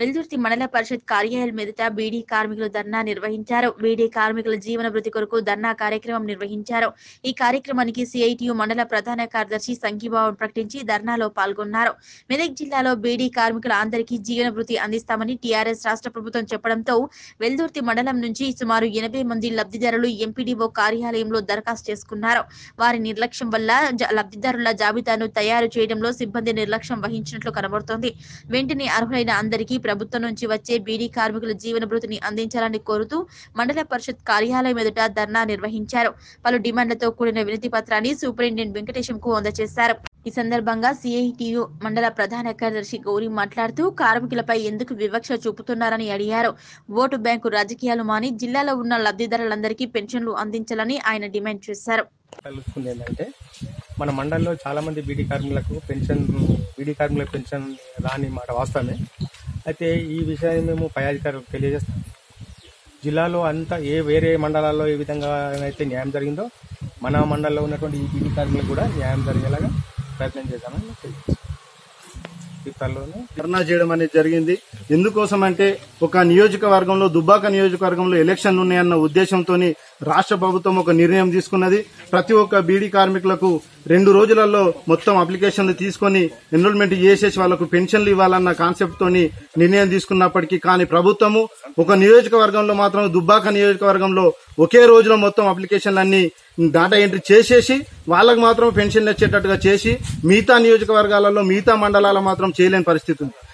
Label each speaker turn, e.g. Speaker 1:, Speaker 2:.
Speaker 1: వెల్దుర్తి మండల పరిషత్ కార్యాలయం ఎదుట బీడీ కార్మికులు ధర్నా నిర్వహించారు బీడీ కార్మికుల జీవన భృతి కొరకు ధర్నా కార్యక్రమం నిర్వహించారు ఈ కార్యక్రమానికి సిఐటియు మండల ప్రధాన కార్యదర్శి సంఘీభావం ప్రకటించి ధర్నాలో పాల్గొన్నారు మెదక్ జిల్లాలో బీడీ కార్మికుల అందరికీ జీవన భృతి అందిస్తామని టీఆర్ఎస్ రాష్ట్ర ప్రభుత్వం చెప్పడంతో వెల్దుర్తి మండలం నుంచి సుమారు ఎనభై మంది లబ్ధిదారులు ఎంపీడీఓ కార్యాలయంలో దరఖాస్తు చేసుకున్నారు వారి నిర్లక్ష్యం వల్ల జ- లబ్ధిదారుల జాబితాను తయారు చేయడంలో సిబ్బంది నిర్లక్ష్యం వహించినట్లు కనబడుతోంది వెంటనే అర్హులైన అందరికీ ప్రభుత్వం నుంచి వచ్చే బీడీ కార్మికుల జీవన భృతిని అందించాలని కోరుతూ మండల పరిషత్ కార్యాలయం ఎదుట ధర్నా నిర్వహించారు పలు డిమాండ్లతో కూడిన వినతి పత్రాన్ని సూపరింటెండెంట్ వెంకటేశం కు అందజేశారు ఈ సందర్భంగా సిఐటియు మండల ప్రధాన కార్యదర్శి గౌరీ మాట్లాడుతూ కార్మికులపై ఎందుకు వివక్ష చూపుతున్నారని అడిగారు ఓటు బ్యాంకు రాజకీయాలు మాని జిల్లాలో ఉన్న లబ్ధిదారులందరికీ పెన్షన్లు అందించాలని ఆయన డిమాండ్ చేశారు
Speaker 2: తెలుస్తుంది ఏంటంటే మన మండలంలో చాలా మంది బీడీ కార్మికులకు పెన్షన్ బీడీ కార్మికులకు పెన్షన్ రాని మాట వాస్తవమే అయితే ఈ విషయాన్ని మేము పై అధికారులకు తెలియజేస్తాం జిల్లాలో అంతా ఏ వేరే మండలాల్లో ఏ విధంగా అయితే న్యాయం జరిగిందో మన మండలంలో ఉన్నటువంటి ఈ బీడీ కార్మికులకు కూడా న్యాయం జరిగేలాగా ప్రయత్నం చేద్దామని తెలియజేస్తాం ఈ త్వరలోనే
Speaker 3: ధర్నా చేయడం అనేది జరిగింది ఎందుకోసం అంటే ఒక నియోజకవర్గంలో దుబ్బాక నియోజకవర్గంలో ఎలక్షన్లు ఉన్నాయన్న ఉద్దేశంతో రాష్ట్ర ప్రభుత్వం ఒక నిర్ణయం తీసుకున్నది ప్రతి ఒక్క బీడీ కార్మికులకు రెండు రోజులలో మొత్తం అప్లికేషన్లు తీసుకొని ఎన్రోల్మెంట్ చేసేసి వాళ్ళకు పెన్షన్లు ఇవ్వాలన్న కాన్సెప్ట్ తోని నిర్ణయం తీసుకున్నప్పటికీ కానీ ప్రభుత్వము ఒక నియోజకవర్గంలో మాత్రం దుబ్బాక నియోజకవర్గంలో ఒకే రోజులో మొత్తం అప్లికేషన్లన్నీ డాటా ఎంట్రీ చేసేసి వాళ్ళకు మాత్రం పెన్షన్లు వచ్చేటట్టుగా చేసి మిగతా నియోజకవర్గాలలో మిగతా మండలాల మాత్రం చేయలేని పరిస్థితి ఉంది